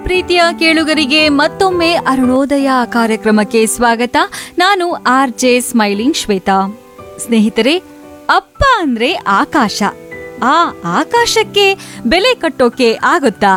ಪ್ರೀತಿಯ ಕೇಳುಗರಿಗೆ ಮತ್ತೊಮ್ಮೆ ಅರುಣೋದಯ ಕಾರ್ಯಕ್ರಮಕ್ಕೆ ಸ್ವಾಗತ ನಾನು ಆರ್ ಜೆ ಸ್ಮೈಲಿಂಗ್ ಶ್ವೇತಾ ಸ್ನೇಹಿತರೆ ಅಪ್ಪ ಅಂದ್ರೆ ಆಕಾಶ ಆ ಆಕಾಶಕ್ಕೆ ಬೆಲೆ ಕಟ್ಟೋಕೆ ಆಗುತ್ತಾ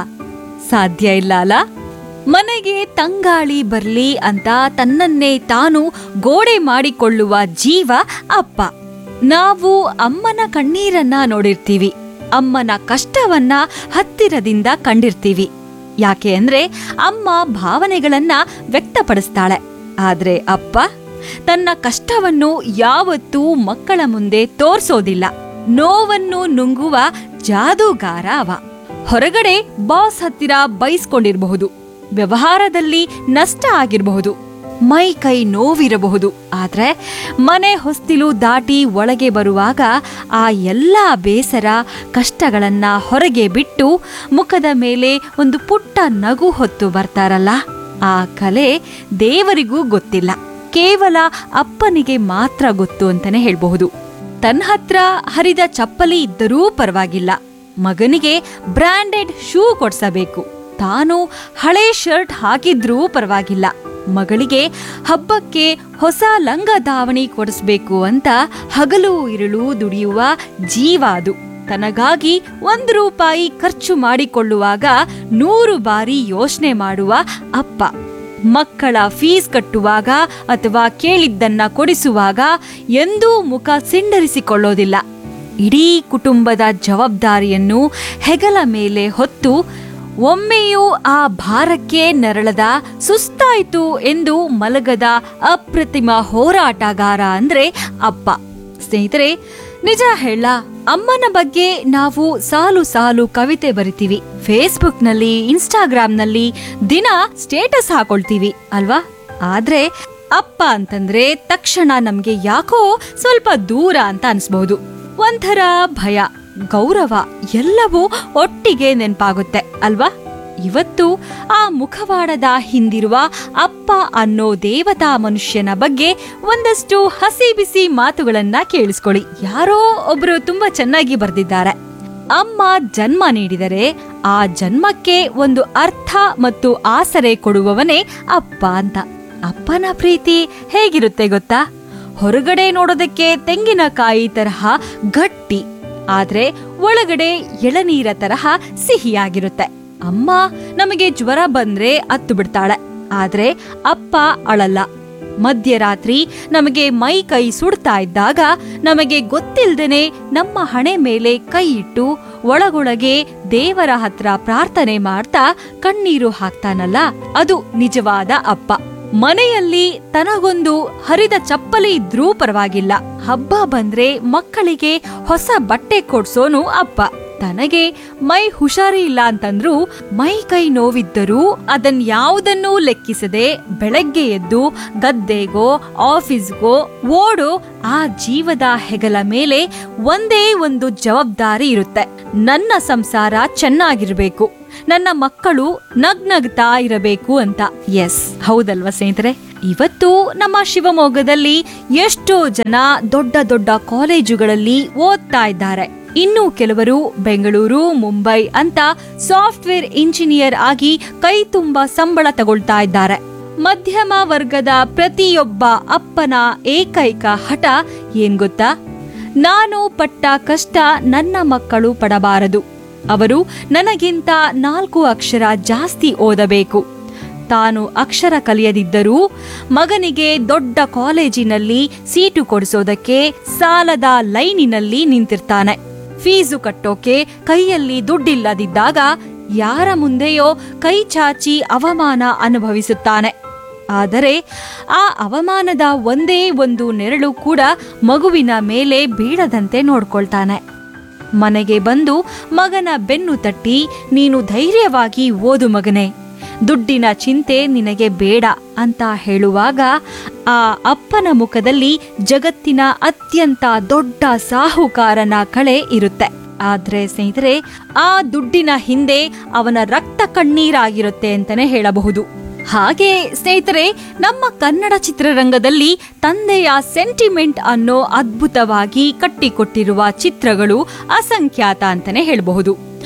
ಸಾಧ್ಯ ಇಲ್ಲ ಅಲ್ಲ ಮನೆಗೆ ತಂಗಾಳಿ ಬರ್ಲಿ ಅಂತ ತನ್ನನ್ನೇ ತಾನು ಗೋಡೆ ಮಾಡಿಕೊಳ್ಳುವ ಜೀವ ಅಪ್ಪ ನಾವು ಅಮ್ಮನ ಕಣ್ಣೀರನ್ನ ನೋಡಿರ್ತೀವಿ ಅಮ್ಮನ ಕಷ್ಟವನ್ನ ಹತ್ತಿರದಿಂದ ಕಂಡಿರ್ತೀವಿ ಯಾಕೆ ಅಂದ್ರೆ ಅಮ್ಮ ಭಾವನೆಗಳನ್ನ ವ್ಯಕ್ತಪಡಿಸ್ತಾಳೆ ಆದ್ರೆ ಅಪ್ಪ ತನ್ನ ಕಷ್ಟವನ್ನು ಯಾವತ್ತೂ ಮಕ್ಕಳ ಮುಂದೆ ತೋರ್ಸೋದಿಲ್ಲ ನೋವನ್ನು ನುಂಗುವ ಜಾದೂಗಾರ ಅವ ಹೊರಗಡೆ ಬಾಸ್ ಹತ್ತಿರ ಬೈಸ್ಕೊಂಡಿರಬಹುದು ವ್ಯವಹಾರದಲ್ಲಿ ನಷ್ಟ ಆಗಿರಬಹುದು ಮೈ ಕೈ ನೋವಿರಬಹುದು ಆದ್ರೆ ಮನೆ ಹೊಸ್ತಿಲು ದಾಟಿ ಒಳಗೆ ಬರುವಾಗ ಆ ಎಲ್ಲ ಬೇಸರ ಕಷ್ಟಗಳನ್ನ ಹೊರಗೆ ಬಿಟ್ಟು ಮುಖದ ಮೇಲೆ ಒಂದು ಪುಟ್ಟ ನಗು ಹೊತ್ತು ಬರ್ತಾರಲ್ಲ ಆ ಕಲೆ ದೇವರಿಗೂ ಗೊತ್ತಿಲ್ಲ ಕೇವಲ ಅಪ್ಪನಿಗೆ ಮಾತ್ರ ಗೊತ್ತು ಅಂತಾನೆ ಹೇಳ್ಬಹುದು ತನ್ನ ಹತ್ರ ಹರಿದ ಚಪ್ಪಲಿ ಇದ್ದರೂ ಪರವಾಗಿಲ್ಲ ಮಗನಿಗೆ ಬ್ರಾಂಡೆಡ್ ಶೂ ಕೊಡ್ಸಬೇಕು ತಾನು ಹಳೆ ಶರ್ಟ್ ಹಾಕಿದ್ರೂ ಪರವಾಗಿಲ್ಲ ಮಗಳಿಗೆ ಹಬ್ಬಕ್ಕೆ ಹೊಸ ಲಂಗ ಧಾವಣಿ ಕೊಡಿಸ್ಬೇಕು ಅಂತ ಹಗಲು ಇರುಳು ದುಡಿಯುವ ಜೀವ ಅದು ತನಗಾಗಿ ಒಂದು ರೂಪಾಯಿ ಖರ್ಚು ಮಾಡಿಕೊಳ್ಳುವಾಗ ನೂರು ಬಾರಿ ಯೋಚನೆ ಮಾಡುವ ಅಪ್ಪ ಮಕ್ಕಳ ಫೀಸ್ ಕಟ್ಟುವಾಗ ಅಥವಾ ಕೇಳಿದ್ದನ್ನ ಕೊಡಿಸುವಾಗ ಎಂದೂ ಮುಖ ಸಿಂಡರಿಸಿಕೊಳ್ಳೋದಿಲ್ಲ ಇಡೀ ಕುಟುಂಬದ ಜವಾಬ್ದಾರಿಯನ್ನು ಹೆಗಲ ಮೇಲೆ ಹೊತ್ತು ಒಮ್ಮೆಯೂ ಆ ಭಾರಕ್ಕೆ ನರಳದ ಸುಸ್ತಾಯ್ತು ಎಂದು ಮಲಗದ ಅಪ್ರತಿಮ ಹೋರಾಟಗಾರ ಅಂದ್ರೆ ಅಪ್ಪ ಸ್ನೇಹಿತರೆ ನಿಜ ಹೇಳ ಅಮ್ಮನ ಬಗ್ಗೆ ನಾವು ಸಾಲು ಸಾಲು ಕವಿತೆ ಬರಿತೀವಿ ಫೇಸ್ಬುಕ್ನಲ್ಲಿ ಇನ್ಸ್ಟಾಗ್ರಾಮ್ನಲ್ಲಿ ದಿನ ಸ್ಟೇಟಸ್ ಹಾಕೊಳ್ತೀವಿ ಅಲ್ವಾ ಆದ್ರೆ ಅಪ್ಪ ಅಂತಂದ್ರೆ ತಕ್ಷಣ ನಮ್ಗೆ ಯಾಕೋ ಸ್ವಲ್ಪ ದೂರ ಅಂತ ಅನ್ಸ್ಬಹುದು ಒಂಥರ ಭಯ ಗೌರವ ಎಲ್ಲವೂ ಒಟ್ಟಿಗೆ ನೆನ್ಪಾಗುತ್ತೆ ಅಲ್ವಾ ಇವತ್ತು ಆ ಮುಖವಾಡದ ಹಿಂದಿರುವ ಅಪ್ಪ ಅನ್ನೋ ದೇವತಾ ಮನುಷ್ಯನ ಬಗ್ಗೆ ಒಂದಷ್ಟು ಹಸಿ ಬಿಸಿ ಮಾತುಗಳನ್ನ ಕೇಳಿಸ್ಕೊಳ್ಳಿ ಯಾರೋ ಒಬ್ರು ತುಂಬಾ ಚೆನ್ನಾಗಿ ಬರೆದಿದ್ದಾರೆ ಅಮ್ಮ ಜನ್ಮ ನೀಡಿದರೆ ಆ ಜನ್ಮಕ್ಕೆ ಒಂದು ಅರ್ಥ ಮತ್ತು ಆಸರೆ ಕೊಡುವವನೇ ಅಪ್ಪ ಅಂತ ಅಪ್ಪನ ಪ್ರೀತಿ ಹೇಗಿರುತ್ತೆ ಗೊತ್ತಾ ಹೊರಗಡೆ ನೋಡೋದಕ್ಕೆ ತೆಂಗಿನಕಾಯಿ ತರಹ ಗಟ್ಟಿ ಆದ್ರೆ ಒಳಗಡೆ ಎಳನೀರ ತರಹ ಸಿಹಿಯಾಗಿರುತ್ತೆ ಅಮ್ಮ ನಮಗೆ ಜ್ವರ ಬಂದ್ರೆ ಅತ್ತು ಬಿಡ್ತಾಳೆ ಆದ್ರೆ ಅಪ್ಪ ಅಳಲ್ಲ ಮಧ್ಯರಾತ್ರಿ ನಮಗೆ ಮೈ ಕೈ ಸುಡ್ತಾ ಇದ್ದಾಗ ನಮಗೆ ಗೊತ್ತಿಲ್ದೇನೆ ನಮ್ಮ ಹಣೆ ಮೇಲೆ ಕೈ ಇಟ್ಟು ಒಳಗೊಳಗೆ ದೇವರ ಹತ್ರ ಪ್ರಾರ್ಥನೆ ಮಾಡ್ತಾ ಕಣ್ಣೀರು ಹಾಕ್ತಾನಲ್ಲ ಅದು ನಿಜವಾದ ಅಪ್ಪ ಮನೆಯಲ್ಲಿ ತನಗೊಂದು ಹರಿದ ಚಪ್ಪಲಿ ಇದ್ರೂ ಪರವಾಗಿಲ್ಲ ಹಬ್ಬ ಬಂದ್ರೆ ಮಕ್ಕಳಿಗೆ ಹೊಸ ಬಟ್ಟೆ ಕೊಡ್ಸೋನು ಅಪ್ಪ ತನಗೆ ಮೈ ಹುಷಾರಿ ಇಲ್ಲ ಅಂತಂದ್ರೂ ಮೈ ಕೈ ನೋವಿದ್ದರೂ ಅದನ್ ಯಾವುದನ್ನೂ ಲೆಕ್ಕಿಸದೆ ಬೆಳಗ್ಗೆ ಎದ್ದು ಗದ್ದೆಗೋ ಆಫೀಸ್ಗೋ ಓಡೋ ಆ ಜೀವದ ಹೆಗಲ ಮೇಲೆ ಒಂದೇ ಒಂದು ಜವಾಬ್ದಾರಿ ಇರುತ್ತೆ ನನ್ನ ಸಂಸಾರ ಚೆನ್ನಾಗಿರ್ಬೇಕು ನನ್ನ ಮಕ್ಕಳು ನಗ್ನಗ್ತಾ ಇರಬೇಕು ಅಂತ ಎಸ್ ಹೌದಲ್ವಾ ಸ್ನೇಹಿತರೆ ಇವತ್ತು ನಮ್ಮ ಶಿವಮೊಗ್ಗದಲ್ಲಿ ಎಷ್ಟೋ ಜನ ದೊಡ್ಡ ದೊಡ್ಡ ಕಾಲೇಜುಗಳಲ್ಲಿ ಓದ್ತಾ ಇದ್ದಾರೆ ಇನ್ನು ಕೆಲವರು ಬೆಂಗಳೂರು ಮುಂಬೈ ಅಂತ ಸಾಫ್ಟ್ವೇರ್ ಇಂಜಿನಿಯರ್ ಆಗಿ ಕೈ ತುಂಬ ಸಂಬಳ ತಗೊಳ್ತಾ ಇದ್ದಾರೆ ಮಧ್ಯಮ ವರ್ಗದ ಪ್ರತಿಯೊಬ್ಬ ಅಪ್ಪನ ಏಕೈಕ ಹಠ ಏನ್ ಗೊತ್ತಾ ನಾನು ಪಟ್ಟ ಕಷ್ಟ ನನ್ನ ಮಕ್ಕಳು ಪಡಬಾರದು ಅವರು ನನಗಿಂತ ನಾಲ್ಕು ಅಕ್ಷರ ಜಾಸ್ತಿ ಓದಬೇಕು ತಾನು ಅಕ್ಷರ ಕಲಿಯದಿದ್ದರೂ ಮಗನಿಗೆ ದೊಡ್ಡ ಕಾಲೇಜಿನಲ್ಲಿ ಸೀಟು ಕೊಡಿಸೋದಕ್ಕೆ ಸಾಲದ ಲೈನಿನಲ್ಲಿ ನಿಂತಿರ್ತಾನೆ ಫೀಸು ಕಟ್ಟೋಕೆ ಕೈಯಲ್ಲಿ ದುಡ್ಡಿಲ್ಲದಿದ್ದಾಗ ಯಾರ ಮುಂದೆಯೋ ಕೈ ಚಾಚಿ ಅವಮಾನ ಅನುಭವಿಸುತ್ತಾನೆ ಆದರೆ ಆ ಅವಮಾನದ ಒಂದೇ ಒಂದು ನೆರಳು ಕೂಡ ಮಗುವಿನ ಮೇಲೆ ಬೀಳದಂತೆ ನೋಡ್ಕೊಳ್ತಾನೆ ಮನೆಗೆ ಬಂದು ಮಗನ ಬೆನ್ನು ತಟ್ಟಿ ನೀನು ಧೈರ್ಯವಾಗಿ ಓದು ಮಗನೇ ದುಡ್ಡಿನ ಚಿಂತೆ ನಿನಗೆ ಬೇಡ ಅಂತ ಹೇಳುವಾಗ ಆ ಅಪ್ಪನ ಮುಖದಲ್ಲಿ ಜಗತ್ತಿನ ಅತ್ಯಂತ ದೊಡ್ಡ ಸಾಹುಕಾರನ ಕಳೆ ಇರುತ್ತೆ ಆದ್ರೆ ಸ್ನೇಹಿತರೆ ಆ ದುಡ್ಡಿನ ಹಿಂದೆ ಅವನ ರಕ್ತ ಕಣ್ಣೀರಾಗಿರುತ್ತೆ ಅಂತಾನೆ ಹೇಳಬಹುದು ಹಾಗೆ ಸ್ನೇಹಿತರೆ ನಮ್ಮ ಕನ್ನಡ ಚಿತ್ರರಂಗದಲ್ಲಿ ತಂದೆಯ ಸೆಂಟಿಮೆಂಟ್ ಅನ್ನೋ ಅದ್ಭುತವಾಗಿ ಕಟ್ಟಿಕೊಟ್ಟಿರುವ ಚಿತ್ರಗಳು ಅಸಂಖ್ಯಾತ ಅಂತಾನೆ ಹೇಳಬಹುದು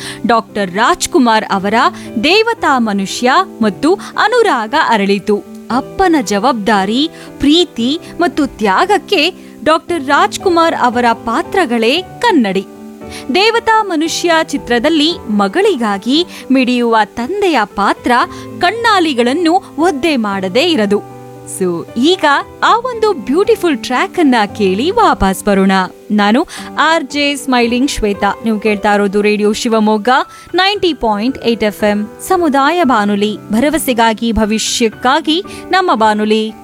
ಡಾಕ್ಟರ್ ರಾಜ್ಕುಮಾರ್ ಅವರ ದೇವತಾ ಮನುಷ್ಯ ಮತ್ತು ಅನುರಾಗ ಅರಳಿತು ಅಪ್ಪನ ಜವಾಬ್ದಾರಿ ಪ್ರೀತಿ ಮತ್ತು ತ್ಯಾಗಕ್ಕೆ ಡಾಕ್ಟರ್ ರಾಜ್ಕುಮಾರ್ ಅವರ ಪಾತ್ರಗಳೇ ಕನ್ನಡಿ ದೇವತಾ ಮನುಷ್ಯ ಚಿತ್ರದಲ್ಲಿ ಮಗಳಿಗಾಗಿ ಮಿಡಿಯುವ ತಂದೆಯ ಪಾತ್ರ ಕಣ್ಣಾಲಿಗಳನ್ನು ಒದ್ದೆ ಮಾಡದೇ ಇರದು ಸೊ ಈಗ ಆ ಒಂದು ಬ್ಯೂಟಿಫುಲ್ ಟ್ರ್ಯಾಕ್ ಅನ್ನ ಕೇಳಿ ವಾಪಸ್ ಬರೋಣ ನಾನು ಆರ್ ಜೆ ಸ್ಮೈಲಿಂಗ್ ಶ್ವೇತಾ ನೀವು ಕೇಳ್ತಾ ಇರೋದು radio Shivamogga ninety point eight F M ಸಮುದಾಯ ಬಾನುಲಿ ಭರವಸೆಗಾಗಿ ಭವಿಷ್ಯಕ್ಕಾಗಿ ನಮ್ಮ ಬಾನುಲಿ